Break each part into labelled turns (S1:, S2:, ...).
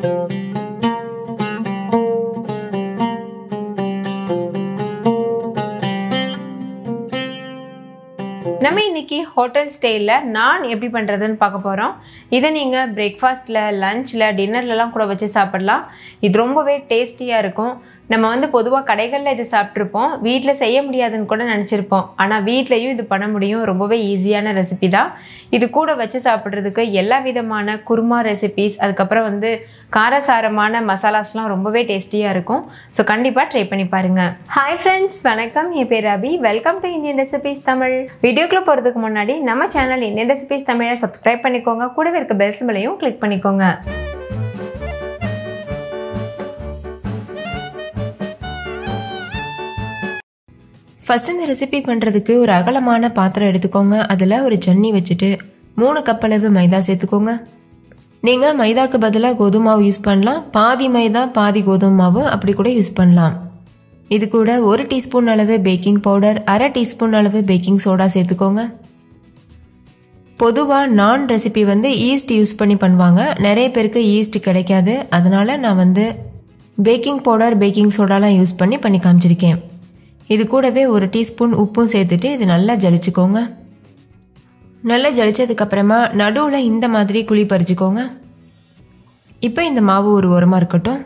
S1: நம்ம இன்னைக்கு ஹோட்டல் ஸ்டைலில் நான் எப்படி பண்ணுறதுன்னு பார்க்க போகிறோம் இதை நீங்கள் பிரேக்ஃபாஸ்ட்டில் லஞ்சில் டின்னர்லலாம் கூட வச்சு சாப்பிடலாம் இது ரொம்பவே டேஸ்டியாக இருக்கும் நம்ம வந்து பொதுவாக கடைகளில் இது சாப்பிட்ருப்போம் வீட்டில் செய்ய முடியாதுன்னு கூட நினச்சிருப்போம் ஆனால் வீட்லேயும் இது பண்ண முடியும் ரொம்பவே ஈஸியான ரெசிபி தான் இது கூட வச்சு சாப்பிட்றதுக்கு எல்லா விதமான குருமா ரெசிபிஸ் அதுக்கப்புறம் வந்து காரசாரமான மசாலாஸ்லாம் ரொம்பவே டேஸ்டியாக இருக்கும் ஸோ கண்டிப்பாக ட்ரை பண்ணி பாருங்கள் ஹாய் ஃப்ரெண்ட்ஸ் வணக்கம் என் பேர் Abhi welcome to Indian recipes Tamil வீடியோக்குள்ளே போகிறதுக்கு முன்னாடி நம்ம சேனல் இந்தியன் ரெசிபிஸ் தமிழை சப்ஸ்கிரைப் பண்ணிக்கோங்க கூடவே இருக்க பெல் சிம்பிளையும் கிளிக் பண்ணிக்கோங்க
S2: ஃபஸ்ட் இந்த ரெசிபி பண்ணுறதுக்கு ஒரு அகலமான பாத்திரம் எடுத்துக்கோங்க அதில் ஒரு சன்னி வச்சுட்டு மூணு கப் அளவு மைதா சேர்த்துக்கோங்க நீங்கள் மைதாக்கு பதிலாக கோதுமை மாவு யூஸ் பண்ணலாம் பாதி மைதா பாதி கோதுமை மாவு அப்படி கூட யூஸ் பண்ணலாம் இது கூட ஒரு டீஸ்பூன் அளவு பேக்கிங் பவுடர் அரை டீஸ்பூன் அளவு பேக்கிங் சோடா சேர்த்துக்கோங்க பொதுவாக நான் ரெசிபி வந்து ஈஸ்ட் யூஸ் பண்ணி பண்ணுவாங்க நிறைய பேருக்கு ஈஸ்ட் கிடைக்காது அதனால நான் வந்து பேக்கிங் பவுடர் பேக்கிங் சோடாலாம் யூஸ் பண்ணி பண்ணி காமிச்சிருக்கேன் இது கூடவே ஒரு டீஸ்பூன் உப்பும் சேர்த்துட்டு இது நல்லா ஜலிச்சுக்கோங்க நல்லா ஜலிச்சதுக்கப்புறமா நடுவில் இந்த மாதிரி குழி பறிச்சுக்கோங்க இப்போ இந்த மாவு ஒரு உரமாக இருக்கட்டும்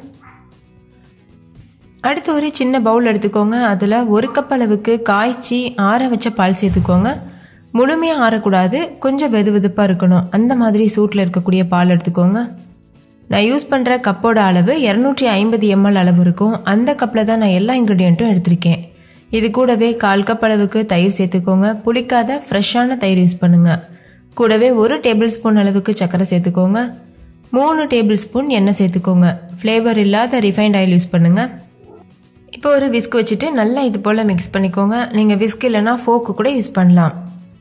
S2: அடுத்து ஒரு சின்ன பவுல் எடுத்துக்கோங்க அதில் ஒரு கப் அளவுக்கு காய்ச்சி ஆற வச்ச பால் சேர்த்துக்கோங்க முழுமையாக ஆறக்கூடாது கொஞ்சம் வெது வெதுப்பாக இருக்கணும் அந்த மாதிரி சூட்டில் இருக்கக்கூடிய பால் எடுத்துக்கோங்க நான் யூஸ் பண்ணுற கப்போட அளவு இரநூற்றி ஐம்பது எம்எல் அளவு இருக்கும் அந்த கப்பில் தான் நான் எல்லா இன்க்ரீடியண்ட்டும் எடுத்திருக்கேன் இது கூடவே கால் கப் அளவுக்கு தயிர் சேர்த்துக்கோங்க புளிக்காத ஃப்ரெஷ்ஷான தயிர் யூஸ் பண்ணுங்க கூடவே ஒரு டேபிள் ஸ்பூன் அளவுக்கு சர்க்கரை சேர்த்துக்கோங்க மூணு டேபிள் ஸ்பூன் எண்ணெய் சேர்த்துக்கோங்க ஃப்ளேவர் இல்லாத ரிஃபைண்ட் ஆயில் யூஸ் பண்ணுங்க இப்போ ஒரு விஸ்க் வச்சுட்டு நல்லா இது போல் மிக்ஸ் பண்ணிக்கோங்க நீங்கள் விஸ்க் இல்லைன்னா ஃபோக்கு கூட யூஸ் பண்ணலாம்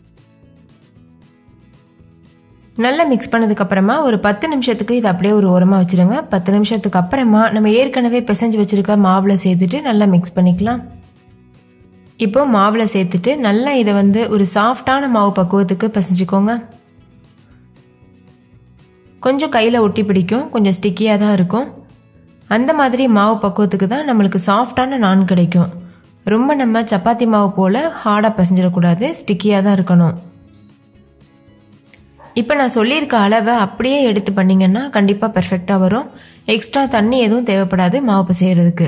S2: நல்லா மிக்ஸ் பண்ணதுக்கப்புறமா ஒரு பத்து நிமிஷத்துக்கு இது அப்படியே ஒரு ஓரமாக வச்சுருங்க பத்து நிமிஷத்துக்கு அப்புறமா நம்ம ஏற்கனவே பிசைஞ்சு வச்சுருக்க மாவில் சேர்த்துட்டு நல்லா மிக்ஸ் பண்ணிக்கலாம் இப்போ மாவில் சேர்த்துட்டு நல்லா இதை வந்து ஒரு சாஃப்டான மாவு பக்குவத்துக்கு பிசைஞ்சுக்கோங்க கொஞ்சம் கையில் ஒட்டி பிடிக்கும் கொஞ்சம் ஸ்டிக்கியாக தான் இருக்கும் அந்த மாதிரி மாவு பக்குவத்துக்கு தான் நம்மளுக்கு சாஃப்டான நான் கிடைக்கும் ரொம்ப நம்ம சப்பாத்தி மாவு போல் ஹார்டாக பிசைஞ்சிடக்கூடாது ஸ்டிக்கியாக தான் இருக்கணும் இப்போ நான் சொல்லியிருக்க அளவை அப்படியே எடுத்து பண்ணிங்கன்னா கண்டிப்பாக பெர்ஃபெக்டாக வரும் எக்ஸ்ட்ரா தண்ணி எதுவும் தேவைப்படாது மாவு பிசைகிறதுக்கு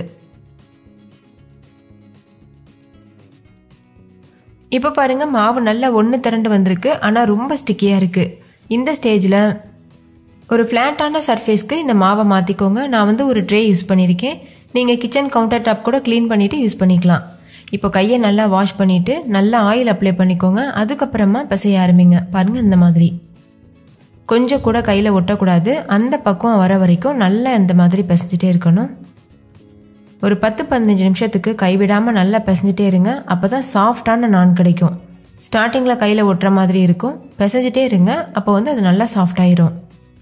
S2: இப்போ பாருங்க மாவு நல்லா ஒன்று திரண்டு வந்திருக்கு ஆனால் ரொம்ப ஸ்டிக்கியாக இருக்குது இந்த ஸ்டேஜில் ஒரு ஃப்ளாட்டான சர்ஃபேஸ்க்கு இந்த மாவை மாற்றிக்கோங்க நான் வந்து ஒரு ட்ரே யூஸ் பண்ணியிருக்கேன் நீங்கள் கிச்சன் கவுண்டர் டாப் கூட க்ளீன் பண்ணிவிட்டு யூஸ் பண்ணிக்கலாம் இப்போ கையை நல்லா வாஷ் பண்ணிவிட்டு நல்லா ஆயில் அப்ளை பண்ணிக்கோங்க அதுக்கப்புறமா பிசைய ஆரம்பிங்க பாருங்கள் இந்த மாதிரி கொஞ்சம் கூட கையில் ஒட்டக்கூடாது அந்த பக்குவம் வர வரைக்கும் நல்லா இந்த மாதிரி பிசைஞ்சிட்டே இருக்கணும் ஒரு பத்து பதினஞ்சு நிமிஷத்துக்கு கைவிடாமல் நல்லா பிசைஞ்சிட்டே இருங்க அப்போ தான் சாஃப்டான நான் கிடைக்கும் ஸ்டார்டிங்கில் கையில் ஒட்டுற மாதிரி இருக்கும் பிசைஞ்சிட்டே இருங்க அப்போ வந்து அது நல்லா சாஃப்ட் ஆயிரும்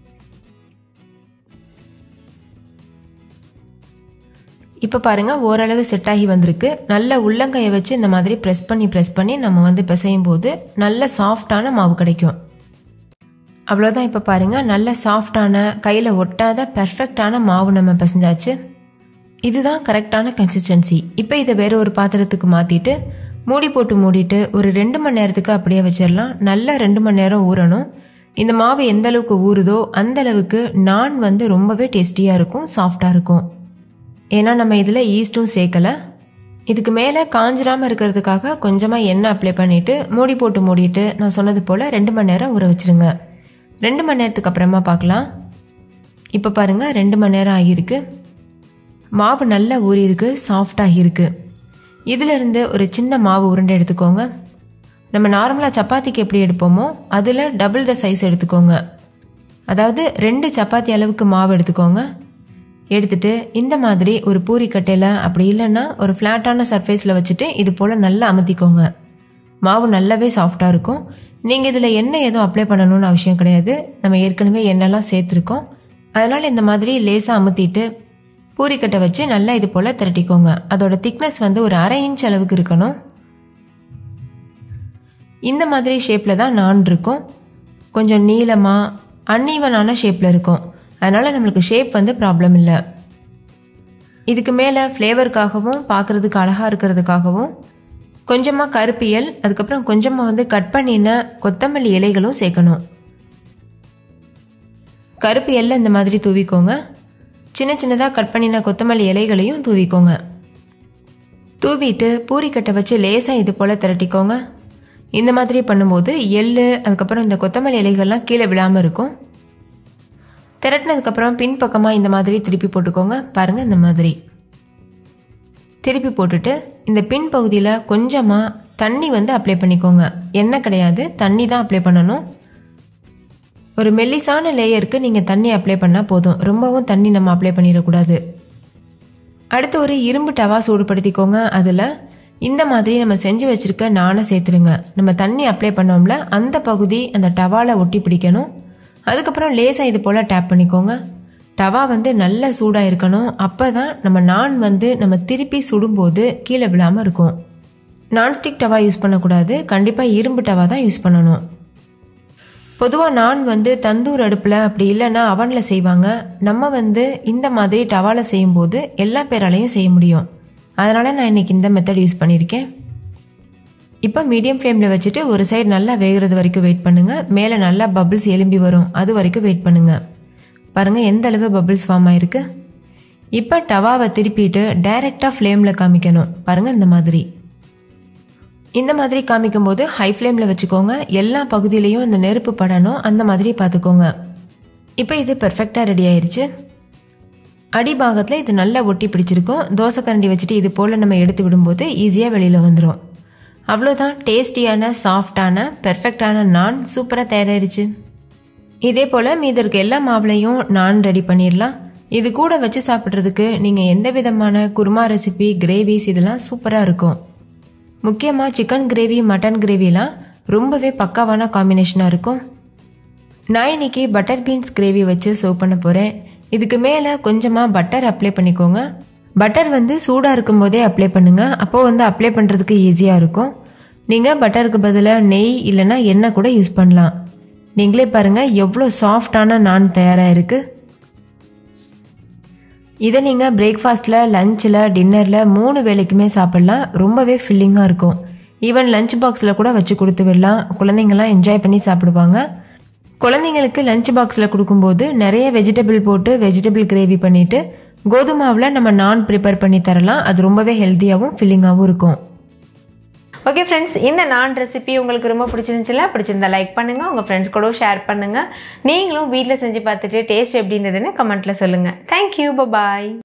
S2: இப்போ பாருங்கள் ஓரளவு செட் ஆகி வந்திருக்கு நல்ல உள்ளங்கையை வச்சு இந்த மாதிரி ப்ரெஸ் பண்ணி ப்ரெஸ் பண்ணி நம்ம வந்து பிசையும் போது நல்ல சாஃப்டான மாவு கிடைக்கும் அவ்வளோதான் இப்போ பாருங்கள் நல்ல சாஃப்டான கையில் ஒட்டாத பெர்ஃபெக்டான மாவு நம்ம பிசைஞ்சாச்சு இதுதான் கரெக்டான கன்சிஸ்டன்சி இப்போ இதை வேற ஒரு பாத்திரத்துக்கு மாற்றிட்டு மூடி போட்டு மூடிட்டு ஒரு ரெண்டு மணி நேரத்துக்கு அப்படியே வச்சிடலாம் நல்லா ரெண்டு மணி நேரம் ஊறணும் இந்த மாவு எந்த அளவுக்கு ஊறுதோ அந்த அளவுக்கு நான் வந்து ரொம்பவே டேஸ்டியாக இருக்கும் சாஃப்டாக இருக்கும் ஏன்னா நம்ம இதில் ஈஸ்ட்டும் சேர்க்கலை இதுக்கு மேலே காஞ்சிராமல் இருக்கிறதுக்காக கொஞ்சமாக எண்ணெய் அப்ளை பண்ணிவிட்டு மூடி போட்டு மூடிட்டு நான் சொன்னது போல் ரெண்டு மணி நேரம் ஊற வச்சுருங்க ரெண்டு மணி நேரத்துக்கு அப்புறமா பார்க்கலாம் இப்போ பாருங்கள் ரெண்டு மணி நேரம் ஆகியிருக்கு மாவு நல்லா ஊறியிருக்கு சாஃப்டாகி இருக்கு இதிலிருந்து ஒரு சின்ன மாவு உருண்டை எடுத்துக்கோங்க நம்ம நார்மலாக சப்பாத்திக்கு எப்படி எடுப்போமோ அதில் டபுள் த சைஸ் எடுத்துக்கோங்க அதாவது ரெண்டு சப்பாத்தி அளவுக்கு மாவு எடுத்துக்கோங்க எடுத்துட்டு இந்த மாதிரி ஒரு பூரி கட்டையில் அப்படி இல்லைன்னா ஒரு ஃப்ளாட்டான சர்ஃபேஸில் வச்சுட்டு இது போல் நல்லா அமுத்திக்கோங்க மாவு நல்லாவே சாஃப்டாக இருக்கும் நீங்கள் இதில் எண்ணெய் எதுவும் அப்ளை பண்ணணும்னு அவசியம் கிடையாது நம்ம ஏற்கனவே எண்ணெய்லாம் சேர்த்துருக்கோம் அதனால் இந்த மாதிரி லேசாக அமுத்திட்டு பூரிக்கட்டை வச்சு நல்லா இது போல் திரட்டிக்கோங்க அதோட திக்னஸ் வந்து ஒரு அரை இன்ச் அளவுக்கு இருக்கணும் இந்த மாதிரி ஷேப்பில் தான் நான் இருக்கும் கொஞ்சம் நீளமாக அன்ஈவனான ஷேப்பில் இருக்கும் அதனால் நம்மளுக்கு ஷேப் வந்து ப்ராப்ளம் இல்லை இதுக்கு மேலே ஃப்ளேவருக்காகவும் பார்க்குறதுக்கு அழகாக இருக்கிறதுக்காகவும் கொஞ்சமாக கருப்பியல் அதுக்கப்புறம் கொஞ்சமாக வந்து கட் பண்ணின கொத்தமல்லி இலைகளும் சேர்க்கணும் கருப்பியல்ல இந்த மாதிரி தூவிக்கோங்க சின்ன சின்னதாக கட் பண்ணின கொத்தமல்லி இலைகளையும் தூவிக்கோங்க தூவிட்டு பூரிக்கட்டை வச்சு லேசாக இது போல் திரட்டிக்கோங்க இந்த மாதிரி பண்ணும்போது எள்ளு அதுக்கப்புறம் இந்த கொத்தமல்லி இலைகள்லாம் கீழே விழாமல் இருக்கும் திரட்டினதுக்கப்புறம் பின்பக்கமாக இந்த மாதிரி திருப்பி போட்டுக்கோங்க பாருங்கள் இந்த மாதிரி திருப்பி போட்டுட்டு இந்த பின் பகுதியில் கொஞ்சமாக தண்ணி வந்து அப்ளை பண்ணிக்கோங்க எண்ணெய் கிடையாது தண்ணி தான் அப்ளை பண்ணணும் ஒரு மெல்லிசான லேயருக்கு நீங்கள் தண்ணி அப்ளை பண்ணால் போதும் ரொம்பவும் தண்ணி நம்ம அப்ளை பண்ணிடக்கூடாது அடுத்து ஒரு இரும்பு டவா சூடுபடுத்திக்கோங்க அதில் இந்த மாதிரி நம்ம செஞ்சு வச்சுருக்க நானை சேர்த்துருங்க நம்ம தண்ணி அப்ளை பண்ணோம்ல அந்த பகுதி அந்த டவாவில் ஒட்டி பிடிக்கணும் அதுக்கப்புறம் லேசாக இது போல் டேப் பண்ணிக்கோங்க டவா வந்து நல்ல சூடாக இருக்கணும் அப்போ தான் நம்ம நான் வந்து நம்ம திருப்பி சுடும்போது கீழே விழாமல் இருக்கும் நான்ஸ்டிக் டவா யூஸ் பண்ணக்கூடாது கண்டிப்பாக இரும்பு டவா தான் யூஸ் பண்ணணும் பொதுவாக நான் வந்து தந்தூர் அடுப்பில் அப்படி இல்லைன்னா அவனில் செய்வாங்க நம்ம வந்து இந்த மாதிரி டவாவில் செய்யும்போது எல்லா பேராலையும் செய்ய முடியும் அதனால் நான் இன்றைக்கி இந்த மெத்தட் யூஸ் பண்ணியிருக்கேன் இப்போ மீடியம் ஃப்ளேமில் வச்சுட்டு ஒரு சைடு நல்லா வேகிறது வரைக்கும் வெயிட் பண்ணுங்கள் மேலே நல்லா பபிள்ஸ் எலும்பி வரும் அது வரைக்கும் வெயிட் பண்ணுங்கள் பாருங்கள் எந்த அளவு பபிள்ஸ் ஃபார்ம் ஆயிருக்கு இப்போ டவாவை திருப்பிட்டு டைரெக்டாக ஃப்ளேமில் காமிக்கணும் பாருங்கள் இந்த மாதிரி இந்த மாதிரி காமிக்கும் போது ஹை ஃப்ளேமில் வச்சுக்கோங்க எல்லா பகுதியிலையும் இந்த நெருப்பு படணும் அந்த மாதிரி பார்த்துக்கோங்க இப்போ இது பெர்ஃபெக்டாக ரெடி ஆயிருச்சு அடிபாகத்தில் இது நல்லா ஒட்டி பிடிச்சிருக்கும் தோசை கரண்டி வச்சுட்டு இது போல் நம்ம எடுத்து விடும்போது ஈஸியாக வெளியில் வந்துடும் அவ்வளோதான் டேஸ்டியான சாஃப்டான பெர்ஃபெக்டான நான் சூப்பராக தயாராயிருச்சு இதே போல் மீதி இருக்க எல்லா மாவுலையும் நான் ரெடி பண்ணிடலாம் இது கூட வச்சு சாப்பிட்றதுக்கு நீங்கள் எந்த விதமான குருமா ரெசிபி கிரேவிஸ் இதெல்லாம் சூப்பராக இருக்கும் முக்கியமாக சிக்கன் கிரேவி மட்டன் கிரேவிலாம் ரொம்பவே பக்காவான காம்பினேஷனாக இருக்கும் நான் இன்னைக்கு பட்டர் பீன்ஸ் கிரேவி வச்சு சர்வ் பண்ண போகிறேன் இதுக்கு மேலே கொஞ்சமாக பட்டர் அப்ளை பண்ணிக்கோங்க பட்டர் வந்து சூடாக இருக்கும்போதே அப்ளை பண்ணுங்கள் அப்போது வந்து அப்ளை பண்ணுறதுக்கு ஈஸியாக இருக்கும் நீங்கள் பட்டருக்கு பதிலாக நெய் இல்லைன்னா எண்ணெய் கூட யூஸ் பண்ணலாம் நீங்களே பாருங்கள் எவ்வளோ சாஃப்டான நான் தயாராக இருக்குது இதை நீங்கள் பிரேக்ஃபாஸ்ட்டில் லஞ்சில் டின்னரில் மூணு வேலைக்குமே சாப்பிட்லாம் ரொம்பவே ஃபில்லிங்காக இருக்கும் ஈவன் லஞ்ச் பாக்ஸில் கூட வச்சு கொடுத்து விடலாம் குழந்தைங்களாம் என்ஜாய் பண்ணி சாப்பிடுவாங்க குழந்தைங்களுக்கு லஞ்ச் பாக்ஸில் கொடுக்கும்போது நிறைய வெஜிடபிள் போட்டு வெஜிடபிள் கிரேவி பண்ணிவிட்டு கோதுமாவில் நம்ம நான் ப்ரிப்பேர் பண்ணி தரலாம் அது ரொம்பவே ஹெல்த்தியாகவும் ஃபில்லிங்காகவும் இருக்கும்
S1: ஓகே ஃப்ரெண்ட்ஸ் இந்த நான் ரெசிபி உங்களுக்கு ரொம்ப பிடிச்சிருந்துச்சுல பிடிச்சிருந்தா லைக் பண்ணுங்கள் உங்கள் ஃப்ரெண்ட்ஸ் கூட ஷேர் பண்ணுங்கள் நீங்களும் வீட்டில் செஞ்சு பார்த்துட்டு டேஸ்ட் எப்படி இருந்ததுன்னு கமெண்ட்டில் சொல்லுங்கள் தேங்க்யூ பாய்